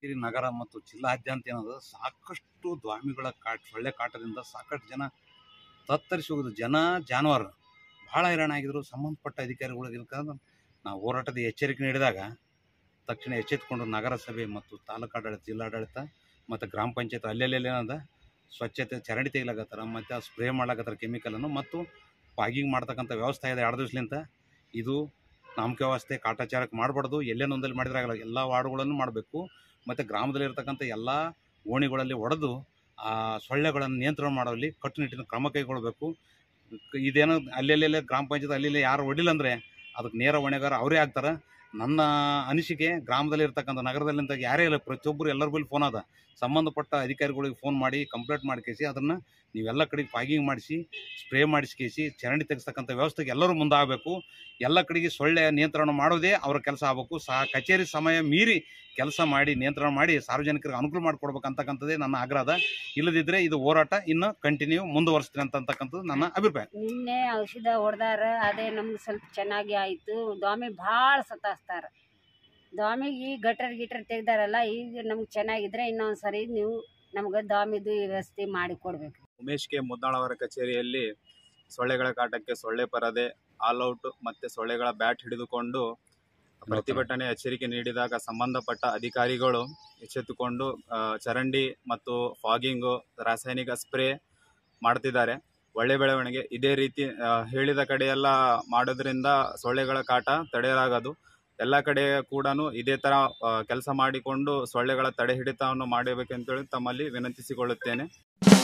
ಚಳ್ಳಕೆರೆ ನಗರ ಮತ್ತು ಜಿಲ್ಲಾದ್ಯಂತ ಏನದ ಸಾಕಷ್ಟು ದ್ವಾಮಿಗಳ ಕಾಟ ಸೊಳ್ಳೆ ಕಾಟದಿಂದ ಸಾಕಷ್ಟು ಜನ ತತ್ತರಿಸಿ ಹೋಗುದು ಜನ ಜಾನುವಾರು ಭಾಳ ಹೈರಾಣ ಆಗಿದ್ರು ಸಂಬಂಧಪಟ್ಟ ಅಧಿಕಾರಿಗಳಿಗೆ ಇಲ್ಕಂದ್ರೆ ನಾವು ಹೋರಾಟದ ಎಚ್ಚರಿಕೆ ನೀಡಿದಾಗ ತಕ್ಷಣ ಎಚ್ಚೆತ್ತುಕೊಂಡು ನಗರಸಭೆ ಮತ್ತು ತಾಲೂಕು ಆಡಳಿತ ಜಿಲ್ಲಾಡಳಿತ ಮತ್ತು ಗ್ರಾಮ ಪಂಚಾಯತ್ ಅಲ್ಲೆಲ್ಲೆಲ್ಲ ಏನದ ಸ್ವಚ್ಛತೆ ಚರಂಡಿ ತೆಗಿಲಾಕತ್ತಾರ ಮತ್ತು ಸ್ಪ್ರೇ ಮಾಡ್ಲಾಕತ್ತಾರ ಕೆಮಿಕಲನ್ನು ಮತ್ತು ಪಾಗಿಂಗ್ ಮಾಡ್ತಕ್ಕಂಥ ವ್ಯವಸ್ಥೆ ಇದೆ ಎರಡು ದಿವ್ಸಲಿಂದ ಇದು ನಾಮಕೆ ವ್ಯವಸ್ಥೆ ಕಾಟಾಚಾರಕ್ಕೆ ಮಾಡಬಾರ್ದು ಎಲ್ಲೇ ನೊಂದಲ್ಲಿ ಮಾಡಿದ್ರೆ ಆಗಲ್ಲ ಎಲ್ಲ ವಾರ್ಡ್ಗಳನ್ನು ಮಾಡಬೇಕು ಮತ್ತು ಗ್ರಾಮದಲ್ಲಿ ಇರ್ತಕ್ಕಂಥ ಎಲ್ಲ ಓಣಿಗಳಲ್ಲಿ ಒಡೆದು ಆ ಸೊಳ್ಳೆಗಳನ್ನು ನಿಯಂತ್ರಣ ಮಾಡುವಲ್ಲಿ ಕಟ್ಟುನಿಟ್ಟಿನ ಕ್ರಮ ಕೈಗೊಳ್ಳಬೇಕು ಇದೇನೋ ಅಲ್ಲೆಲ್ಲೆಲ್ಲೇ ಗ್ರಾಮ ಪಂಚಾಯತ್ ಅಲ್ಲಿ ಯಾರು ಹೊಡಿಲ್ಲ ಅಂದರೆ ಅದಕ್ಕೆ ನೇರ ಹೊಣೆಗಾರ ಅವರೇ ಆಗ್ತಾರೆ ನನ್ನ ಅನಿಸಿಕೆ ಗ್ರಾಮದಲ್ಲಿ ಇರ್ತಕ್ಕಂಥ ನಗರದಲ್ಲಿಂದ ಯಾರೇ ಇಲ್ಲ ಪ್ರತಿಯೊಬ್ಬರು ಎಲ್ಲರ ಬಳಿ ಫೋನ್ ಅದ ಸಂಬಂಧಪಟ್ಟ ಅಧಿಕಾರಿಗಳಿಗೆ ಫೋನ್ ಮಾಡಿ ಕಂಪ್ಲೇಂಟ್ ಮಾಡ್ಕೇಸಿ ಅದನ್ನು ನೀವೆಲ್ಲ ಕಡೆಗೆ ಪಾಗಿಂಗ್ ಮಾಡಿಸಿ ಸ್ಪ್ರೇ ಮಾಡಿಸ್ಕೇಸಿ ಚರಂಡಿ ತೆಗೆಸ್ತಕ್ಕಂಥ ವ್ಯವಸ್ಥೆಗೆ ಎಲ್ಲರೂ ಮುಂದಾಗಬೇಕು ಎಲ್ಲ ಕಡೆಗೆ ಸೊಳ್ಳೆ ನಿಯಂತ್ರಣ ಮಾಡೋದೇ ಅವರ ಕೆಲಸ ಆಗಬೇಕು ಸಹ ಕಚೇರಿ ಸಮಯ ಮೀರಿ ಕೆಲಸ ಮಾಡಿ ನಿಯಂತ್ರಣ ಮಾಡಿ ಸಾರ್ವಜನಿಕರಿಗೆ ಅನುಕೂಲ ಮಾಡಿಕೊಡ್ಬೇಕು ಅಂತಕ್ಕಂಥದ್ದೇ ನನ್ನ ಆಗ್ರಹ ಅದ ಇಲ್ಲದಿದ್ದರೆ ಇದು ಹೋರಾಟ ಇನ್ನು ಕಂಟಿನ್ಯೂ ಮುಂದುವರಿಸ್ತೀನಿ ಅಂತಕ್ಕಂಥದ್ದು ನನ್ನ ಅಭಿಪ್ರಾಯ ನಿನ್ನೆ ಔಷಧ ಹೊಡೆದಾರ ಅದೇ ನಮ್ಗೆ ಸ್ವಲ್ಪ ಚೆನ್ನಾಗಿ ಆಯಿತು ದ್ವಾಮಿ ಭಾಳ ಸತಾಸ್ತಾರ ದ್ವಾಮಿಗೆ ಗಟರ್ ಗಿಟರ್ ತೆಗ್ದಾರಲ್ಲ ಈಗ ನಮ್ಗೆ ಚೆನ್ನಾಗಿದ್ರೆ ಇನ್ನೊಂದು ಸರಿ ನೀವು ನಮ್ಗೆ ದ್ವಾಮಿದು ವ್ಯವಸ್ಥೆ ಮಾಡಿ ಕೊಡ್ಬೇಕು ಉಮೇಶ್ ಕೆ ಮುದ್ನಾಳ್ ಅವರ ಕಚೇರಿಯಲ್ಲಿ ಸೊಳ್ಳೆಗಳ ಕಾಟಕ್ಕೆ ಸೊಳ್ಳೆ ಪರದೆ ಆಲ್ ಔಟ್ ಮತ್ತೆ ಸೊಳ್ಳೆಗಳ ಬ್ಯಾಟ್ ಹಿಡಿದುಕೊಂಡು ಪ್ರತಿಭಟನೆ ಎಚ್ಚರಿಕೆ ನೀಡಿದಾಗ ಸಂಬಂಧಪಟ್ಟ ಅಧಿಕಾರಿಗಳು ಎಚ್ಚೆತ್ತುಕೊಂಡು ಆ, ಚರಂಡಿ ಮತ್ತು ಫಾಗಿಂಗು ರಾಸಾಯನಿಕ ಸ್ಪ್ರೇ ಮಾಡ್ತಿದ್ದಾರೆ ಒಳ್ಳೆ ಬೆಳವಣಿಗೆ ಇದೇ ರೀತಿ ಆ, ಹೇಳಿದ ಕಡೆಯೆಲ್ಲ ಮಾಡೋದ್ರಿಂದ ಸೊಳ್ಳೆಗಳ ಕಾಟ ತಡೆಯಲಾಗದು ಎಲ್ಲ ಕಡೆ ಕೂಡ ಇದೇ ಥರ ಕೆಲಸ ಮಾಡಿಕೊಂಡು ಸೊಳ್ಳೆಗಳ ತಡೆ ಹಿಡಿತವನ್ನು ಮಾಡಬೇಕೆಂತೇಳಿ ತಮ್ಮಲ್ಲಿ ವಿನಂತಿಸಿಕೊಳ್ಳುತ್ತೇನೆ